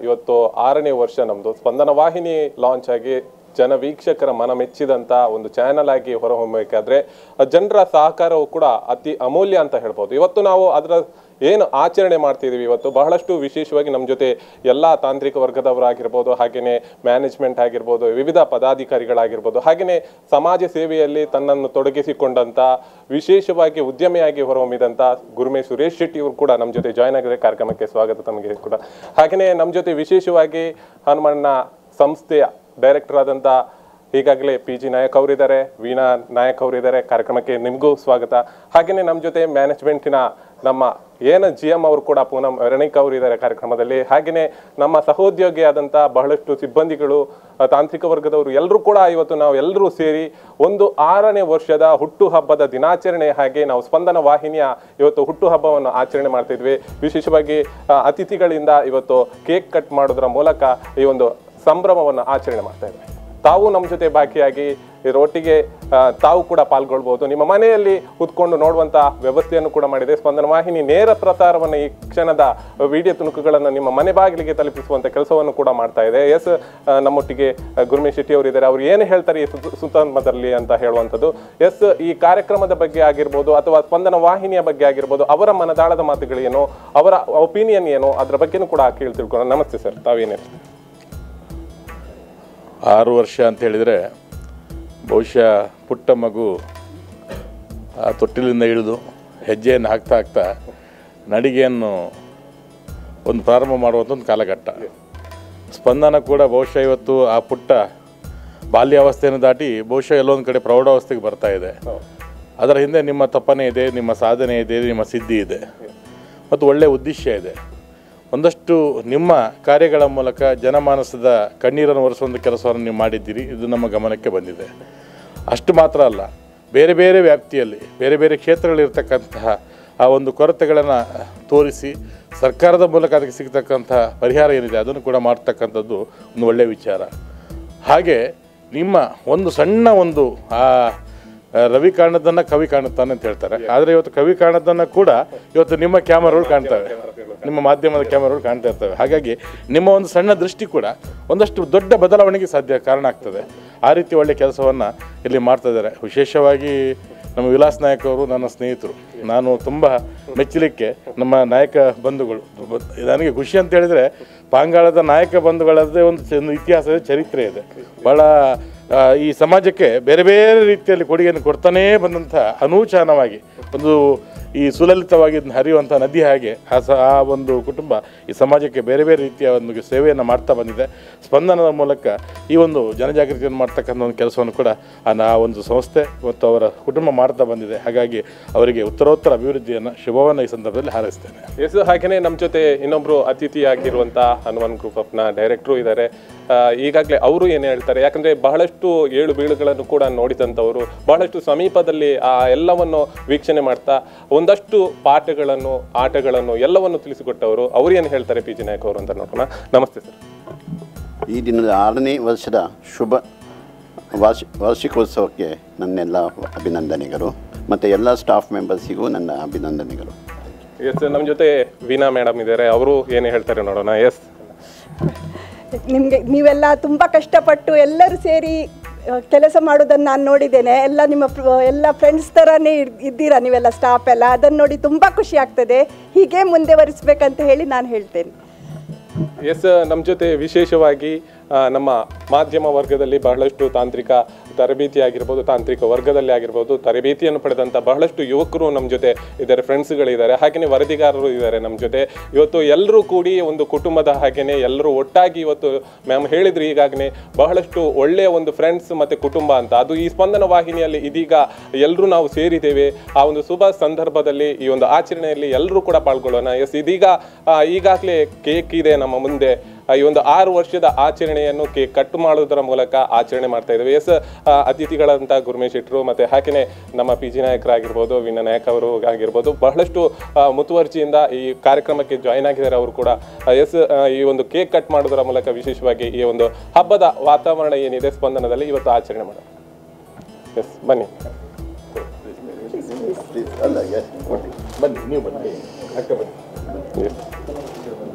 ಇವತ್ತು ಆರನೇ ವರ್ಷ ನಮ್ದು ಸ್ಪಂದನ ವಾಹಿನಿ ಲಾಂಚ್ ಆಗಿ ಜನ ವೀಕ್ಷಕರ ಮನ ಮೆಚ್ಚಿದಂತ ಒಂದು ಚಾನೆಲ್ ಆಗಿ ಹೊರಹೊಮ್ಮಬೇಕಾದ್ರೆ ಜನರ ಸಹಕಾರವು ಕೂಡ ಅತಿ ಅಮೂಲ್ಯ ಅಂತ ಹೇಳ್ಬೋದು ಇವತ್ತು ನಾವು ಅದರ ಏನು ಆಚರಣೆ ಮಾಡ್ತಿದೀವಿ ಇವತ್ತು ಬಹಳಷ್ಟು ವಿಶೇಷವಾಗಿ ನಮ್ಮ ಜೊತೆ ಎಲ್ಲ ತಾಂತ್ರಿಕ ವರ್ಗದವರಾಗಿರ್ಬೋದು ಹಾಗೆಯೇ ಮ್ಯಾನೇಜ್ಮೆಂಟ್ ಆಗಿರ್ಬೋದು ವಿವಿಧ ಪದಾಧಿಕಾರಿಗಳಾಗಿರ್ಬೋದು ಹಾಗೆಯೇ ಸಮಾಜ ಸೇವೆಯಲ್ಲಿ ತನ್ನನ್ನು ತೊಡಗಿಸಿಕೊಂಡಂತ ವಿಶೇಷವಾಗಿ ಉದ್ಯಮಿಯಾಗಿ ಹೊರಹೊಮ್ಮಿದಂತ ಗುರುಮೆ ಸುರೇಶ್ ಶೆಟ್ಟಿ ಅವರು ಕೂಡ ನಮ್ಮ ಜೊತೆ ಜಾಯ್ನ್ ಆಗಿದ್ದಾರೆ ಕಾರ್ಯಕ್ರಮಕ್ಕೆ ಸ್ವಾಗತ ತಮಗೆ ಕೂಡ ಹಾಗೆಯೇ ನಮ್ಮ ಜೊತೆ ವಿಶೇಷವಾಗಿ ಹನುಮಣ್ಣ ಸಂಸ್ಥೆಯ ಡೈರೆಕ್ಟರ್ ಆದಂಥ ಈಗಾಗಲೇ ಪಿ ಜಿ ನಾಯಕ್ ಅವರಿದ್ದಾರೆ ವೀಣಾ ನಾಯಕ್ ಅವರಿದ್ದಾರೆ ಕಾರ್ಯಕ್ರಮಕ್ಕೆ ನಿಮಗೂ ಸ್ವಾಗತ ಹಾಗೆಯೇ ನಮ್ಮ ಜೊತೆ ಮ್ಯಾನೇಜ್ಮೆಂಟಿನ ನಮ್ಮ ಏನು ಜಿ ಎಂ ಅವರು ಕೂಡ ಪೂನಂ ರಣೀಕ್ ಅವರಿದ್ದಾರೆ ಕಾರ್ಯಕ್ರಮದಲ್ಲಿ ಹಾಗೆಯೇ ನಮ್ಮ ಸಹೋದ್ಯೋಗಿ ಆದಂಥ ಬಹಳಷ್ಟು ಸಿಬ್ಬಂದಿಗಳು ಆ, ತಾಂತ್ರಿಕ ವರ್ಗದವರು ಎಲ್ಲರೂ ಕೂಡ ಇವತ್ತು ನಾವು ಎಲ್ಲರೂ ಸೇರಿ ಒಂದು ಆರನೇ ವರ್ಷದ ಹುಟ್ಟು ಹಬ್ಬದ ದಿನಾಚರಣೆ ಹಾಗೆ ನಾವು ಸ್ಪಂದನ ವಾಹಿನಿಯ ಇವತ್ತು ಹುಟ್ಟು ಹಬ್ಬವನ್ನು ಆಚರಣೆ ಮಾಡ್ತಿದ್ವಿ ವಿಶೇಷವಾಗಿ ಆ, ಅತಿಥಿಗಳಿಂದ ಇವತ್ತು ಕೇಕ್ ಕಟ್ ಮಾಡೋದ್ರ ಮೂಲಕ ಈ ಒಂದು ಸಂಭ್ರಮವನ್ನು ಆಚರಣೆ ಮಾಡ್ತಾ ಇದ್ವಿ ತಾವು ನಮ್ಮ ಜೊತೆ ಭಾಗಿಯಾಗಿ ಇದರೊಟ್ಟಿಗೆ ಆ, ತಾವು ಕೂಡ ಪಾಲ್ಗೊಳ್ಬಹುದು ನಿಮ್ಮ ಮನೆಯಲ್ಲಿ ಕೂತ್ಕೊಂಡು ನೋಡುವಂತ ವ್ಯವಸ್ಥೆಯನ್ನು ಕೂಡ ಮಾಡಿದೆ ಸ್ಪಂದನ ವಾಹಿನಿ ನೇರ ಪ್ರಸಾರವನ್ನು ಈ ಕ್ಷಣದ ವಿಡಿಯೋ ತುಣುಕುಗಳನ್ನು ನಿಮ್ಮ ಮನೆ ಬಾಗಿಲಿಗೆ ತಲುಪಿಸುವಂತ ಕೆಲಸವನ್ನು ಕೂಡ ಮಾಡ್ತಾ ಇದೆ ಎಸ್ ಆ, ನಮ್ಮೊಟ್ಟಿಗೆ ಆ, ಗುರುಮೇಶ್ ಶೆಟ್ಟಿ ಅವರು ಇದ್ದಾರೆ ಅವ್ರು ಏನು ಹೇಳ್ತಾರೆ ಈ ಸುತ- ಸುತಂತ್ರದಲ್ಲಿ ಅಂತ ಹೇಳುವಂಥದ್ದು ಎಸ್ ಈ ಕಾರ್ಯಕ್ರಮದ ಬಗ್ಗೆ ಆಗಿರ್ಬೋದು ಅಥವಾ ಸ್ಪಂದನ ವಾಹಿನಿಯ ಬಗ್ಗೆ ಆಗಿರ್ಬೋದು ಅವರ ಮನದಾಳದ ಮಾತುಗಳೇನು ಅವರ ಒಪಿನಿಯನ್ ಏನು ಅದರ ಬಗ್ಗೆನೂ ಕೂಡ ಕೇಳಿ ತಿಳ್ಕೊಳ್ಳೋಣ ನಮಸ್ತೆ ಸರ್ ತಾವೇನು ಹೇಳ್ತೀರಿ ಆರು ವರ್ಷ ಅಂತ ಹೇಳಿದರೆ ಬಹುಶಃ ಪುಟ್ಟ ಮಗು ಆ ತೊಟ್ಟಿಲಿಂದ ಇಳಿದು ಹೆಜ್ಜೆಯನ್ನು ಹಾಕ್ತಾ ಹಾಕ್ತಾ ನಡಿಗೆಯನ್ನು ಒಂದು ಪ್ರಾರಂಭ ಮಾಡುವಂಥ ಒಂದು ಕಾಲಘಟ್ಟ ಸ್ಪಂದನ ಕೂಡ ಬಹುಶಃ ಇವತ್ತು ಆ ಪುಟ್ಟ ಬಾಲ್ಯಾವಸ್ಥೆಯನ್ನು ದಾಟಿ ಬಹುಶಃ ಎಲ್ಲೊಂದು ಕಡೆ ಪ್ರೌಢಾವಸ್ಥೆಗೆ ಬರ್ತಾ ಇದೆ ಅದರ ಹಿಂದೆ ನಿಮ್ಮ ತಪನೆ ಇದೆ ನಿಮ್ಮ ಸಾಧನೆ ಇದೆ ನಿಮ್ಮ ಸಿದ್ಧಿ ಇದೆ ಮತ್ತು ಒಳ್ಳೆಯ ಉದ್ದೇಶ ಇದೆ ಒಂದಷ್ಟು ನಿಮ್ಮ ಕಾರ್ಯಗಳ ಮೂಲಕ ಜನಮಾನಸದ ಕಣ್ಣೀರನ್ನು ಒರೆಸುವಂಥ ಕೆಲಸವನ್ನು ನೀವು ಮಾಡಿದ್ದೀರಿ ಇದು ನಮ್ಮ ಗಮನಕ್ಕೆ ಬಂದಿದೆ ಅಷ್ಟು ಮಾತ್ರ ಅಲ್ಲ ಬೇರೆ ಬೇರೆ ವ್ಯಾಪ್ತಿಯಲ್ಲಿ ಬೇರೆ ಬೇರೆ ಕ್ಷೇತ್ರಗಳಿರ್ತಕ್ಕಂತಹ ಆ ಒಂದು ಕೊರತೆಗಳನ್ನು ತೋರಿಸಿ ಸರ್ಕಾರದ ಮೂಲಕ ಅದಕ್ಕೆ ಸಿಗ್ತಕ್ಕಂಥ ಪರಿಹಾರ ಏನಿದೆ ಅದನ್ನು ಕೂಡ ಮಾಡ್ತಕ್ಕಂಥದ್ದು ಒಂದು ಒಳ್ಳೆಯ ವಿಚಾರ ಹಾಗೆ ನಿಮ್ಮ ಒಂದು ಸಣ್ಣ ಒಂದು ಆ ಆ, ರವಿ ಕಾಣದನ್ನ ಕವಿ ಕಾಣುತ್ತಾನೆ ಅಂತ ಹೇಳ್ತಾರೆ ಆದರೆ ಇವತ್ತು ಕವಿ ಕಾಣದನ್ನ ಕೂಡ ಇವತ್ತು ನಿಮ್ಮ ಕ್ಯಾಮರಾಗಳು ಕಾಣ್ತವೆ ನಿಮ್ಮ ಮಾಧ್ಯಮದ ಕ್ಯಾಮರಾಗಳು ಕಾಣ್ತಾ ಇರ್ತವೆ ಹಾಗಾಗಿ ನಿಮ್ಮ ಒಂದು ಸಣ್ಣ ದೃಷ್ಟಿ ಕೂಡ ಒಂದಷ್ಟು ದೊಡ್ಡ ಬದಲಾವಣೆಗೆ ಸಾಧ್ಯ ಕಾರಣ ಆಗ್ತದೆ ಆ ರೀತಿ ಒಳ್ಳೆ ಕೆಲಸವನ್ನು ಇಲ್ಲಿ ಮಾಡ್ತಾ ಇದ್ದಾರೆ ವಿಶೇಷವಾಗಿ ನಮ್ಮ ವಿಲಾಸ್ ನಾಯಕ್ ಅವರು ನನ್ನ ಸ್ನೇಹಿತರು ನಾನು ತುಂಬ ಮೆಚ್ಚಲಿಕ್ಕೆ ನಮ್ಮ ನಾಯಕ ಬಂಧುಗಳು ನನಗೆ ಖುಷಿ ಅಂತ ಹೇಳಿದರೆ ಪಾಂಗಾಳದ ನಾಯಕ ಬಂಧುಗಳದ್ದೇ ಒಂದು ಚ- ಒಂದು ಇತಿಹಾಸದ ಚರಿತ್ರೆ ಇದೆ ಭಾಳ ಆ, ಈ ಸಮಾಜಕ್ಕೆ ಬೇರೆ ಬೇರೆ ರೀತಿಯಲ್ಲಿ ಕೊಡುಗೆಯನ್ನು ಕೊಡ್ತಾನೇ ಬಂದಂಥ ಅನೂಚಾನವಾಗಿ ಒಂದು ಈ ಸುಲಲಿತವಾಗಿ ಇದನ್ನ ಹರಿಯುವಂಥ ನದಿ ಹಾಗೆ ಆ ಸ ಆ ಒಂದು ಕುಟುಂಬ ಈ ಸಮಾಜಕ್ಕೆ ಬೇರೆ ಬೇರೆ ರೀತಿಯ ಒಂದು ಸೇವೆಯನ್ನು ಮಾಡ್ತಾ ಬಂದಿದೆ ಸ್ಪಂದನದ ಮೂಲಕ ಈ ಒಂದು ಜನಜಾಗೃತಿಯನ್ನು ಮಾಡ್ತಕ್ಕಂಥ ಒಂದು ಕೆಲಸವನ್ನು ಕೂಡ ಆ ನಾ ಒಂದು ಸಂಸ್ಥೆ ಮತ್ತು ಅವರ ಕುಟುಂಬ ಮಾಡ್ತಾ ಬಂದಿದೆ ಹಾಗಾಗಿ ಅವರಿಗೆ ಉತ್ತರೋತ್ತರ ಅಭಿವೃದ್ಧಿಯನ್ನು ಶುಭವನ್ನು ಈ ಸಂದರ್ಭದಲ್ಲಿ ಹಾರೈಸ್ತೇನೆ ಎಸ್ ಹಾಗೆಯೇ ನಮ್ಮ ಜೊತೆ ಇನ್ನೊಬ್ರು ಅತಿಥಿಯಾಗಿರುವಂತ ಹನುಮಾನ್ ಗ್ರೂಪ್ ಆಫ್ನ ಡೈರೆಕ್ಟ್ರು ಇದ್ದಾರೆ ಈಗಾಗಲೇ ಅವರು ಏನು ಹೇಳ್ತಾರೆ ಯಾಕಂದ್ರೆ ಬಹಳಷ್ಟು ಏಳು ಬೀಳುಗಳನ್ನು ಕೂಡ ನೋಡಿದಂಥವರು ಬಹಳಷ್ಟು ಸಮೀಪದಲ್ಲಿ ಆ ಎಲ್ಲವನ್ನು ವೀಕ್ಷಣೆ ಮಾಡ್ತಾ ಒಂದಷ್ಟು ಪಾಠಗಳನ್ನು ಆಟಗಳನ್ನು ಎಲ್ಲವನ್ನು ತಿಳಿಸಿಕೊಟ್ಟವರು ಅವ್ರು ಏನು ಹೇಳ್ತಾರೆ ಪಿ ಜಿ ನಾಯಕ್ ಅವರು ಅಂತ ನೋಡೋಣ ನಮಸ್ತೆ ಸರ್ ಈ ದಿನದ ಆರನೇ ವರ್ಷದ ಶುಭ ವಾರ್ಷಿ ವಾರ್ಷಿಕೋತ್ಸವಕ್ಕೆ ನನ್ನೆಲ್ಲ ಅಭಿನಂದನೆಗಳು ಮತ್ತು ಎಲ್ಲ ಸ್ಟಾಫ್ ಮೆಂಬರ್ಸಿಗೂ ನನ್ನ ಅಭಿನಂದನೆಗಳು ಎಸ್ ನಮ್ಮ ಜೊತೆ ವೀಣಾ ಮೇಡಮ್ ಇದ್ದಾರೆ ಅವರು ಏನು ಹೇಳ್ತಾರೆ ನೋಡೋಣ ಎಸ್ ನಿಮಗೆ ನೀವೆಲ್ಲ ತುಂಬ ಕಷ್ಟಪಟ್ಟು ಎಲ್ಲರೂ ಸೇರಿ ಆ, ಕೆಲಸ ಮಾಡೋದನ್ನು ನಾನು ನೋಡಿದ್ದೇನೆ ಎಲ್ಲ ನಿಮ್ಮ ಫ್ರ- ಎಲ್ಲ ಫ್ರೆಂಡ್ಸ್ ಥರನೇ ಇರ್- ಇದ್ದೀರಾ ನೀವೆಲ್ಲ ಸ್ಟಾಫ್ ಎಲ್ಲ ಅದನ್ನು ನೋಡಿ ತುಂಬ ಖುಷಿ ಆಗ್ತದೆ ಹೀಗೆ ಮುಂದುವರಿಸ್ಬೇಕಂತ ಹೇಳಿ ನಾನು ಹೇಳ್ತೇನೆ ಎಸ್ ನಮ್ಮ ಜೊತೆ ವಿಶೇಷವಾಗಿ ಆ, ನಮ್ಮ ಮಾಧ್ಯಮ ವರ್ಗದಲ್ಲಿ ಬಹಳಷ್ಟು ತಾಂತ್ರಿಕ ತರಬೇತಿ ಆಗಿರ್ಬೋದು ತಾಂತ್ರಿಕ ವರ್ಗದಲ್ಲಿ ಆಗಿರ್ಬೋದು ತರಬೇತಿಯನ್ನು ಪಡೆದಂಥ ಬಹಳಷ್ಟು ಯುವಕರು ನಮ್ಮ ಜೊತೆ ಇದ್ದಾರೆ ಫ್ರೆಂಡ್ಸ್ಗಳಿದ್ದಾರೆ ಹಾಗೆಯೇ ವರದಿಗಾರರು ಇದ್ದಾರೆ ನಮ್ಮ ಜೊತೆ ಇವತ್ತು ಎಲ್ಲರೂ ಕೂಡಿ ಒಂದು ಕುಟುಂಬದ ಹಾಗೆಯೇ ಎಲ್ಲರೂ ಒಟ್ಟಾಗಿ ಇವತ್ತು ಮ್ಯಾಮ್ ಹೇಳಿದ್ರು ಈಗಾಗಲೇ ಬಹಳಷ್ಟು ಒಳ್ಳೆಯ ಒಂದು ಫ್ರೆಂಡ್ಸ್ ಮತ್ತು ಕುಟುಂಬ ಅಂತ ಅದು ಈ ಸ್ಪಂದನ ವಾಹಿನಿಯಲ್ಲಿ ಇದೀಗ ಎಲ್ಲರೂ ನಾವು ಸೇರಿದ್ದೇವೆ ಆ ಒಂದು ಶುಭ ಸಂದರ್ಭದಲ್ಲಿ ಈ ಒಂದು ಆಚರಣೆಯಲ್ಲಿ ಎಲ್ಲರೂ ಕೂಡ ಪಾಲ್ಗೊಳ್ಳೋಣ ಎಸ್ ಇದೀಗ ಆ, ಈಗಾಗಲೇ ಕೇಕ್ ಇದೆ ನಮ್ಮ ಮುಂದೆ ಆ, ಈ ಒಂದು ಆರು ವರ್ಷದ ಆಚರಣೆಯನ್ನು ಕೇಕ್ ಕಟ್ ಮಾಡೋದರ ಮೂಲಕ ಆಚರಣೆ ಮಾಡ್ತಾ ಇದ್ದೇವೆ ಎಸ್ ಆ, ಅತಿಥಿಗಳಂತ ಗುರುಮೇಶ್ ಶೆಟ್ರು ಮತ್ತೆ ಹಾಗೆಯೇ ನಮ್ಮ ಪಿ ಜಿ ನಾಯಕರಾಗಿರ್ಬೋದು ವಿನ ನಾಯಕ್ ಅವರು ಆಗಿರ್ಬೋದು ಬಹಳಷ್ಟು ಆ, ಮುತುವರ್ಜಿಯಿಂದ ಈ ಕಾರ್ಯಕ್ರಮಕ್ಕೆ ಜಾಯ್ನ್ ಆಗಿದ್ದಾರೆ ಅವರು ಕೂಡ ಆ, ಎಸ್ ಆ, ಈ ಒಂದು ಕೇಕ್ ಕಟ್ ಮಾಡೋದರ ಮೂಲಕ ವಿಶೇಷವಾಗಿ ಈ ಒಂದು ಹಬ್ಬದ ವಾತಾವರಣ ಏನಿದೆ ಸ್ಪಂದನದಲ್ಲಿ ಇವತ್ತು ಆಚರಣೆ ಮಾಡೋಣ ಎಸ್ ಬನ್ನಿ ಬನ್ನಿ ನೀವು ಬನ್ನಿ ಅಕ್ಕ ಬನ್ನಿ ಎಸ್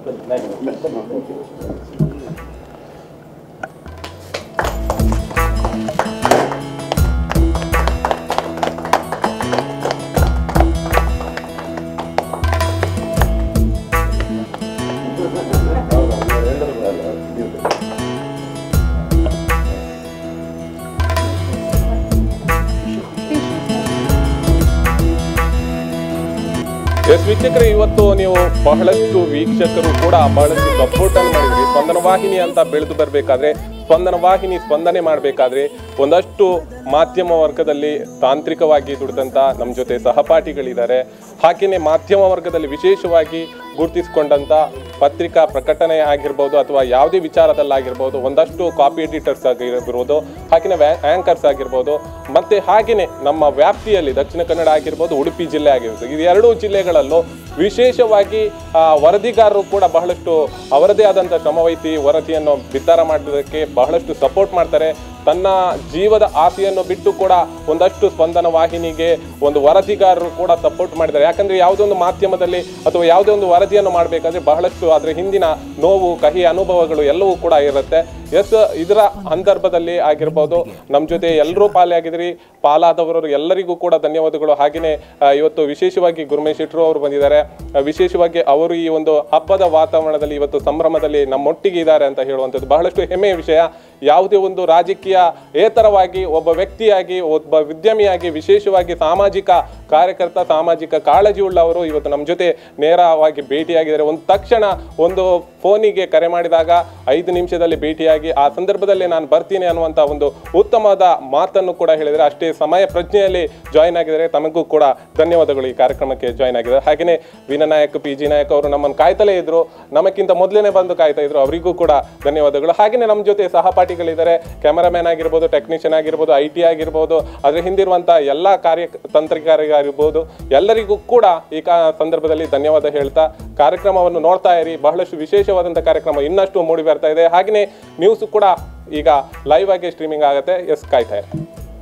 ಎಸ್ ವೀಕ್ಷಕರೇ ಇವತ್ತು ನೀವು ಬಹಳಷ್ಟು ವೀಕ್ಷಕರು ಕೂಡ ಬಹಳಷ್ಟು ಸಪೋರ್ಟ್ ಅನ್ನು ಮಾಡಿದ್ರಿ ಸ್ಪಂದನ ವಾಹಿನಿ ಅಂತ ಬೆಳೆದು ಬರಬೇಕಾದ್ರೆ ಸ್ಪಂದನ ವಾಹಿನಿ ಸ್ಪಂದನೆ ಮಾಡಬೇಕಾದ್ರೆ ಒಂದಷ್ಟು ಮಾಧ್ಯಮ ವರ್ಗದಲ್ಲಿ ತಾಂತ್ರಿಕವಾಗಿ ದುಡಿದಂಥ ನಮ್ಮ ಜೊತೆ ಸಹಪಾಠಿಗಳಿದ್ದಾರೆ ಹಾಗೆಯೇ ಮಾಧ್ಯಮ ವರ್ಗದಲ್ಲಿ ವಿಶೇಷವಾಗಿ ಗುರುತಿಸಿಕೊಂಡಂಥ ಪತ್ರಿಕಾ ಪ್ರಕಟಣೆ ಆಗಿರ್ಬೋದು ಅಥವಾ ಯಾವುದೇ ವಿಚಾರದಲ್ಲಾಗಿರ್ಬೋದು ಒಂದಷ್ಟು ಕಾಪಿ ಎಡಿಟರ್ಸ್ ಆಗಿರ್ಬೋದು ಹಾಗೆಯೇ ಆ್ಯಂಕರ್ಸ್ ಆಗಿರ್ಬೋದು ಮತ್ತು ಹಾಗೆಯೇ ನಮ್ಮ ವ್ಯಾಪ್ತಿಯಲ್ಲಿ ದಕ್ಷಿಣ ಕನ್ನಡ ಆಗಿರ್ಬೋದು ಉಡುಪಿ ಜಿಲ್ಲೆ ಆಗಿರ್ಬೋದು ಇದು ಎರಡೂ ಜಿಲ್ಲೆಗಳಲ್ಲೂ ವಿಶೇಷವಾಗಿ ಆ, ವರದಿಗಾರರು ಕೂಡ ಬಹಳಷ್ಟು ಅವರದೇ ಆದಂಥ ಶ್ರಮವಹಿಸಿ ವರದಿಯನ್ನು ಬಿತ್ತರ ಮಾಡೋದಕ್ಕೆ ಬಹಳಷ್ಟು ಸಪೋರ್ಟ್ ಮಾಡ್ತಾರೆ ತನ್ನ ಜೀವದ ಆಸೆಯನ್ನು ಬಿಟ್ಟು ಕೂಡ ಒಂದಷ್ಟು ಸ್ಪಂದನ ವಾಹಿನಿಗೆ ಒಂದು ವರದಿಗಾರರು ಕೂಡ ಸಪೋರ್ಟ್ ಮಾಡಿದ್ದಾರೆ ಯಾಕಂದ್ರೆ ಯಾವುದೇ ಒಂದು ಮಾಧ್ಯಮದಲ್ಲಿ ಅಥವಾ ಯಾವುದೇ ಒಂದು ವರದಿಯನ್ನು ಮಾಡಬೇಕಾದ್ರೆ ಬಹಳಷ್ಟು ಅದರ ಹಿಂದಿನ ನೋವು ಕಹಿ ಅನುಭವಗಳು ಎಲ್ಲವೂ ಕೂಡ ಇರುತ್ತೆ ಎಸ್ ಇದರ ಸಂದರ್ಭದಲ್ಲಿ ಆಗಿರ್ಬೋದು ನಮ್ಮ ಜೊತೆ ಎಲ್ಲರೂ ಪಾಲೆ ಆಗಿದ್ರಿ ಪಾಲಾದವರು ಎಲ್ಲರಿಗೂ ಕೂಡ ಧನ್ಯವಾದಗಳು ಹಾಗೆಯೇ ಆ, ಇವತ್ತು ವಿಶೇಷವಾಗಿ ಗುರುಮೇಶ್ ಶೆಟ್ರು ಅವರು ಬಂದಿದ್ದಾರೆ ಆ, ವಿಶೇಷವಾಗಿ ಅವರು ಈ ಒಂದು ಹಬ್ಬದ ವಾತಾವರಣದಲ್ಲಿ ಇವತ್ತು ಸಂಭ್ರಮದಲ್ಲಿ ನಮ್ಮೊಟ್ಟಿಗೆ ಇದ್ದಾರೆ ಅಂತ ಹೇಳುವಂಥದ್ದು ಬಹಳಷ್ಟು ಹೆಮ್ಮೆಯ ವಿಷಯ ಯಾವುದೇ ಒಂದು ರಾಜಕೀಯ ಏತರವಾಗಿ ಒಬ್ಬ ವ್ಯಕ್ತಿಯಾಗಿ ಒಬ್ಬ ಉದ್ಯಮಿಯಾಗಿ ವಿಶೇಷವಾಗಿ ಸಾಮಾಜಿಕ ಕಾರ್ಯಕರ್ತ ಸಾಮಾಜಿಕ ಕಾಳಜಿ ಉಳ್ಳವರು ಇವತ್ತು ನಮ್ಮ ಜೊತೆ ನೇರವಾಗಿ ಭೇಟಿಯಾಗಿದ್ದಾರೆ ಒಂದು ತಕ್ಷಣ ಒಂದು ಫೋನಿಗೆ ಕರೆ ಮಾಡಿದಾಗ ಐದು ನಿಮಿಷದಲ್ಲಿ ಭೇಟಿಯಾಗಿ ಆ ಸಂದರ್ಭದಲ್ಲಿ ನಾನು ಬರ್ತೀನಿ ಅನ್ನುವಂಥ ಒಂದು ಉತ್ತಮವಾದ ಮಾತನ್ನು ಕೂಡ ಹೇಳಿದರೆ ಅಷ್ಟೇ ಸಮಯ ಪ್ರಜ್ಞೆಯಲ್ಲಿ ಜಾಯಿನ್ ಆಗಿದ್ದಾರೆ ತಮಗೂ ಕೂಡ ಧನ್ಯವಾದಗಳು ಈ ಕಾರ್ಯಕ್ರಮಕ್ಕೆ ಜಾಯಿನ್ ಆಗಿದ್ದಾರೆ ಹಾಗೆಯೇ ವಿನನಾಯಕ್ ಪಿ ಜಿ ನಾಯಕ್ ಅವರು ನಮ್ಮನ್ನು ಕಾಯ್ತಲೇ ಇದ್ರು ನಮಕ್ಕಿಂತ ಮೊದಲೇ ಬಂದು ಕಾಯ್ತಾ ಇದ್ರು ಅವರಿಗೂ ಕೂಡ ಧನ್ಯವಾದಗಳು ಹಾಗೆಯೇ ನಮ್ಮ ಜೊತೆ ಸಹಪಾಠಿಗಳಿದ್ದಾರೆ ಕ್ಯಾಮರಾಮ್ಯಾನ್ ಆಗಿರ್ಬೋದು ಟೆಕ್ನಿಷಿಯನ್ ಆಗಿರ್ಬೋದು ಐ ಟಿ ಆಗಿರ್ಬೋದು ಅದ್ರ ಹಿಂದಿರುವಂಥ ಎಲ್ಲ ಕಾರ್ಯ ತಂತ್ರಿಕರಿಗಾಗಿರ್ಬೋದು ಎಲ್ಲರಿಗೂ ಕೂಡ ಈ ಕಾ ಸಂದರ್ಭದಲ್ಲಿ ಧನ್ಯವಾದ ಹೇಳ್ತಾ ಕಾರ್ಯಕ್ರಮವನ್ನು ನೋಡ್ತಾ ಇರಿ ಬಹಳಷ್ಟು ವಿಶೇಷವಾದಂಥ ಕಾರ್ಯಕ್ರಮ ಇನ್ನಷ್ಟು ಮೂಡಿ ಬರ್ತಾ ಇದೆ ಹಾಗೆಯೇ ನ್ಯೂಸ್ ಕೂಡ ಈಗ ಲೈವ್ ಆಗಿ ಸ್ಟ್ರೀಮಿಂಗ್ ಆಗುತ್ತೆ ಎಸ್ ಕಾಯ್ತಾ ಇರಿ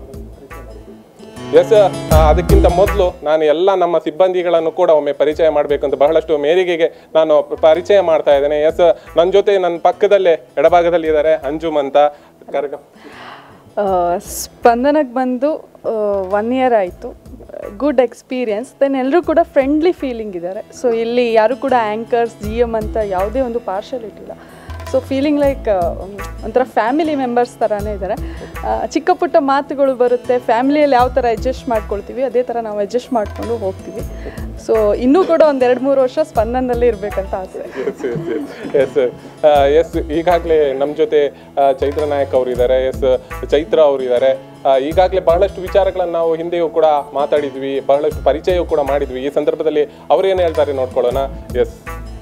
ಎಸ್ ಅದಕ್ಕಿಂತ ಮೊದಲು ನಾನು ಎಲ್ಲ ನಮ್ಮ ಸಿಬ್ಬಂದಿಗಳನ್ನು ಕೂಡ ಒಮ್ಮೆ ಪರಿಚಯ ಮಾಡಬೇಕಂತ ಬಹಳಷ್ಟು ಮೇರಿಗೆಗೆ ನಾನು ಪರಿಚಯ ಮಾಡ್ತಾ ಇದ್ದೇನೆ ಎಸ್ ನನ್ನ ಜೊತೆ ನನ್ನ ಪಕ್ಕದಲ್ಲೇ ಎಡಭಾಗದಲ್ಲಿ ಇದ್ದಾರೆ ಅಂಜುಮ್ ಅಂತ ಕಾರ್ಯಕ್ರಮ ಆ, ಸ್ಪಂದನಕ್ಕೆ ಬಂದು ಒನ್ ಇಯರ್ ಆಯಿತು ಗುಡ್ ಎಕ್ಸ್ಪೀರಿಯನ್ಸ್ ದೆನ್ ಎಲ್ಲರೂ ಕೂಡ ಫ್ರೆಂಡ್ಲಿ ಫೀಲಿಂಗ್ ಇದ್ದಾರೆ ಸೊ ಇಲ್ಲಿ ಯಾರು ಕೂಡ ಆ್ಯಂಕರ್ಸ್ ಜಿ ಎಮ್ ಅಂತ ಯಾವುದೇ ಒಂದು ಪಾರ್ಶಲಿಟಿ ಇಲ್ಲ ಸೊ ಫೀಲಿಂಗ್ ಲೈಕ್ ಒಂಥರ ಫ್ಯಾಮಿಲಿ ಮೆಂಬರ್ಸ್ ಥರನೇ ಇದ್ದಾರೆ ಆ, ಚಿಕ್ಕ ಪುಟ್ಟ ಮಾತುಗಳು ಬರುತ್ತೆ ಫ್ಯಾಮಿಲಿಯಲ್ಲಿ ಯಾವ ಥರ ಅಡ್ಜಸ್ಟ್ ಮಾಡ್ಕೊಳ್ತೀವಿ ಅದೇ ಥರ ನಾವು ಅಡ್ಜಸ್ಟ್ ಮಾಡಿಕೊಂಡು ಹೋಗ್ತೀವಿ ಸೊ ಇನ್ನೂ ಕೂಡ ಒಂದು ಎರಡು ಮೂರು ವರ್ಷ ಸ್ಪಂದನದಲ್ಲಿ ಇರಬೇಕಂತ ಆಸೆ ಎಸ್ ಎಸ್ ಈಗಾಗಲೇ ನಮ್ಮ ಜೊತೆ ಆ, ಚೈತ್ರ ನಾಯಕ್ ಅವರು ಇದ್ದಾರೆ ಎಸ್ ಚೈತ್ರ ಅವರು ಇದ್ದಾರೆ ಈಗಾಗಲೇ ಬಹಳಷ್ಟು ವಿಚಾರಗಳನ್ನು ನಾವು ಹಿಂದೆಯೂ ಕೂಡ ಮಾತಾಡಿದ್ವಿ ಬಹಳಷ್ಟು ಪರಿಚಯವೂ ಕೂಡ ಮಾಡಿದ್ವಿ ಈ ಸಂದರ್ಭದಲ್ಲಿ ಅವ್ರು ಏನು ಹೇಳ್ತಾರೆ ನೋಡ್ಕೊಳ್ಳೋಣ ಎಸ್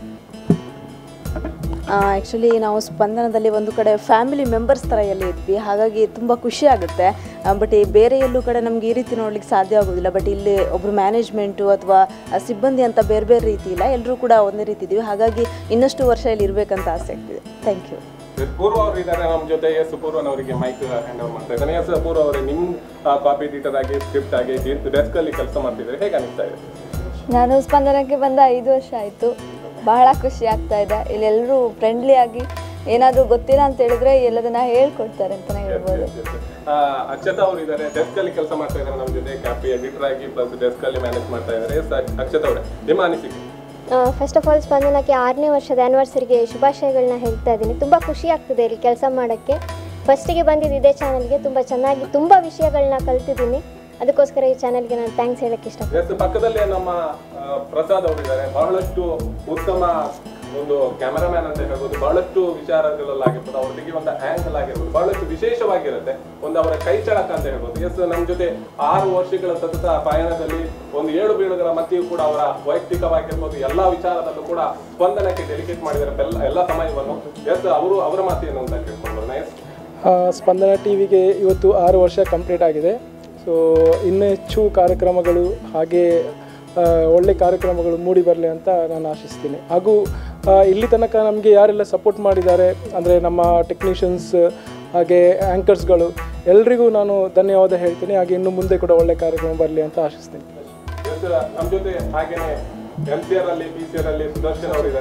ಆ್ಯಕ್ಚುಲಿ ನಾವು ಸ್ಪಂದನದಲ್ಲಿ ಒಂದು ಕಡೆ ಫ್ಯಾಮಿಲಿ ಮೆಂಬರ್ಸ್ ಥರ ಎಲ್ಲ ಇದ್ವಿ ಹಾಗಾಗಿ ತುಂಬ ಖುಷಿ ಆಗುತ್ತೆ ಬಟ್ ಬೇರೆ ಎಲ್ಲೂ ಕಡೆ ನಮ್ಗೆ ಈ ರೀತಿ ನೋಡ್ಲಿಕ್ಕೆ ಸಾಧ್ಯ ಆಗೋದಿಲ್ಲ ಬಟ್ ಇಲ್ಲಿ ಒಬ್ಬರು ಮ್ಯಾನೇಜ್ಮೆಂಟು ಅಥವಾ ಸಿಬ್ಬಂದಿ ಅಂತ ಬೇರೆ ಬೇರೆ ರೀತಿ ಇಲ್ಲ ಎಲ್ಲರೂ ಕೂಡ ಒಂದೇ ರೀತಿ ಇದ್ದೀವಿ ಹಾಗಾಗಿ ಇನ್ನಷ್ಟು ವರ್ಷ ಇಲ್ಲಿ ಇರಬೇಕಂತ ಆಸೆ ಆಗ್ತಿದೆ ಥ್ಯಾಂಕ್ ಯು ಎಸ್, ಪೂರ್ವ ಅವರು ಇದ್ದಾರೆ ನಮ್ಮ ಜೊತೆ ಎಸ್ ಪೂರ್ವನವರಿಗೆ ಮೈಕ್ ಹ್ಯಾಂಡ್ ಓವರ್ ಮಾಡ್ತಾ ಇದ್ದಾನೆ ಎಸ್ ಪೂರ್ವ ಅವರೇ ನಿಮ್ಮ ಕಾಪಿ ಎಡಿಟರ್ ಆಗಿ ಸ್ಕ್ರಿಪ್ಟ್ ಆಗಿ ಡೆಸ್ಕ್ ಅಲ್ಲಿ ಕೆಲಸ ಮಾಡ್ತಿದ್ದಾರೆ ಹೇಗೆ ಅನಿಸ್ತಾ ಇದೆ ನಾನು ಸ್ಪಂದನಕ್ಕೆ ಬಂದ ಐದು ವರ್ಷ ಆಯಿತು ಬಹಳ ಖುಷಿ ಆಗ್ತಾ ಇದೆ ಇಲ್ಲೆಲ್ಲರೂ ಫ್ರೆಂಡ್ಲಿ ಆಗಿ ಏನಾದರೂ ಗೊತ್ತಿಲ್ಲ ಅಂತ ಹೇಳಿದ್ರೆ ಎಲ್ಲದನ್ನ ಹೇಳ್ಕೊಡ್ತಾರೆ ಅಂತಲೇ ಹೇಳ್ಬೋದು ಆ, ಅಕ್ಷತಾ ಅವರು ಇದ್ದಾರೆ ಡೆಸ್ಕ್ ಅಲ್ಲಿ ಕೆಲಸ ಮಾಡ್ತಾ ಇದ್ದಾರೆ ನಮ್ಮ ಜೊತೆ ಕಾಪಿ ಎಡಿಟರ್ ಆಗಿ ಪ್ಲಸ್ ಡೆಸ್ಕ್ ಅಲ್ಲಿ ಮ್ಯಾನೇಜ್ ಮಾಡ್ತಾ ಇದ್ದಾರೆ ಎಸ್ ಅಕ್ಷತಾ ಅವರೇ ನಿಮ್ಮ ಅನಿಸಿಕೆ ಫಸ್ಟ್ ಆಫ್ ಆಲ್ ಸ್ಪಂದನಕ್ಕೆ ಆರನೇ ವರ್ಷದ ಆ್ಯನಿವರ್ಸರಿಗೆ ಶುಭಾಶಯಗಳನ್ನ ಹೇಳ್ತಾ ಇದ್ದೀನಿ ತುಂಬ ಖುಷಿ ಆಗ್ತಿದೆ ಇಲ್ಲಿ ಕೆಲಸ ಮಾಡೋಕ್ಕೆ ಫಸ್ಟಿಗೆ ಬಂದಿದ್ದು ಇದೇ ಚಾನಲ್ಗೆ ತುಂಬ ಚೆನ್ನಾಗಿ ತುಂಬ ವಿಷಯಗಳನ್ನ ಕಲ್ತಿದ್ದೀನಿ ಅದಕ್ಕೋಸ್ಕರ ಈ ಚಾನಲ್ಗೆ ನಾನು ಥ್ಯಾಂಕ್ಸ್ ಹೇಳಕ್ಕೆ ಇಷ್ಟಪಡ್ತೀನಿ ಎಸ್ ಪಕ್ಕದಲ್ಲೇ ನಮ್ಮ ಆ, ಪ್ರಸಾದ್ ಅವರು ಇದ್ದಾರೆ ಬಹಳಷ್ಟು ಉತ್ತಮ ಒಂದು ಕ್ಯಾಮರಾಮ್ಯಾನ್ ಅಂತ ಹೇಳ್ಬೋದು ಬಹಳಷ್ಟು ವಿಚಾರಗಳಲ್ಲಾಗಿರ್ಬೋದು ಅವ್ರ ತೆಗೆಯುವಂತ ಆಂಗಲ್ ಆಗಿರ್ಬೋದು ಬಹಳಷ್ಟು ವಿಶೇಷವಾಗಿರುತ್ತೆ ಒಂದು ಅವರ ಕೈ ಚಳಕ ಅಂತ ಹೇಳ್ಬೋದು ಎಸ್ ನಮ್ಮ ಜೊತೆ ಆರು ವರ್ಷಗಳ ಸತತ ಪಯಣದಲ್ಲಿ ಒಂದು ಏಳು ಬೀಳುಗಳ ಮಧ್ಯೆಯೂ ಕೂಡ ಅವರ ವೈಯಕ್ತಿಕವಾಗಿರ್ಬೋದು ಎಲ್ಲಾ ವಿಚಾರದಲ್ಲೂ ಕೂಡ ಸ್ಪಂದನಕ್ಕೆ ಡೆಲಿಕೇಟ್ ಮಾಡಿದ್ದಾರೆ ಎಲ್ಲ ಎಲ್ಲ ಸಮಯವನ್ನು ಎಸ್ ಅವರು ಅವರ ಮಾತೇನು ಅಂತ ಕೇಳ್ಕೊಂಡು ಎಸ್ ಆ, ಸ್ಪಂದನ ಟಿ ವಿಗೆ ಇವತ್ತು ಆರು ವರ್ಷ ಕಂಪ್ಲೀಟ್ ಆಗಿದೆ ಸೊ ಇನ್ನೂ ಹೆಚ್ಚು ಕಾರ್ಯಕ್ರಮಗಳು ಹಾಗೆ ಆ, ಒಳ್ಳೆ ಕಾರ್ಯಕ್ರಮಗಳು ಮೂಡಿ ಬರಲಿ ಅಂತ ನಾನು ಆಶಿಸ್ತೀನಿ ಹಾಗೂ ಆ, ಇಲ್ಲಿ ತನಕ ನಮಗೆ ಯಾರೆಲ್ಲ ಸಪೋರ್ಟ್ ಮಾಡಿದ್ದಾರೆ ಅಂದರೆ ನಮ್ಮ ಟೆಕ್ನಿಷಿಯನ್ಸ್ ಹಾಗೆ ಆ್ಯಂಕರ್ಸ್ಗಳು ಎಲ್ರಿಗೂ ನಾನು ಧನ್ಯವಾದ ಹೇಳ್ತೀನಿ ಹಾಗೆ ಇನ್ನು ಮುಂದೆ ಕೂಡ ಒಳ್ಳೆ ಕಾರ್ಯಕ್ರಮ ಬರಲಿ ಅಂತ ಆಶಿಸ್ತೀನಿ ಎಸ್ ನಮ್ಮ ಜೊತೆ ಹಾಗೇನೆ ಎಂ ಸಿ ಆರ್ ಅಲ್ಲಿ ಪಿ ಸಿ ಆರ್ ಅಲ್ಲಿ ಸುದರ್ಶನ್ ಅವರು ಇದ್ದಾರೆ